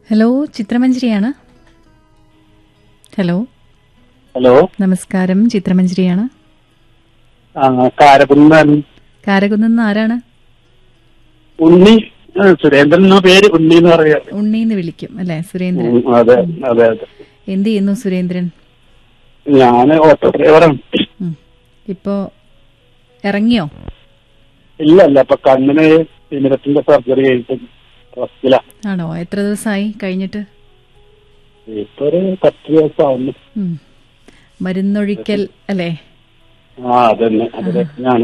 Hello ചിത്രമഞ്ജരിയാണ് hello hello നമസ്കാരം ചിത്രമഞ്ജരിയാണ് ആ കാരകുന്നൻ കാരകുന്ന് ആരാണ് ഉണ്ണി ആ, സുരേന്ദ്രൻ എന്ന പേര് ഉണ്ണി എന്ന് പറയാ ഉണ്ണീന്ന് വിളിക്കും അല്ലെ സുരേന്ദ്രൻ ഉം, അതെ അതെ അതെ എന്ത് ചെയ്യുന്നു സുരേന്ദ്രൻ ഞാന് ഓട്ടോ ഡ്രൈവറാണ് ഉം. ഇപ്പോ ഇറങ്ങിയോ ഇല്ല ഇല്ല ഇപ്പൊ കണ്ണിന് തിമിരത്തിന്റെ സർജറി കഴിഞ്ഞിട്ട് റെസ്റ്റില ആണോ എത്ര ദിവസമായി കഴിഞ്ഞിട്ട് ഇപ്പൊ ഒരു പത്ത് ദിവസം ആവുന്നു ഉം. മരുന്നൊഴിക്കൽ അല്ലേ ആ അതന്നെ അതെ ഞാൻ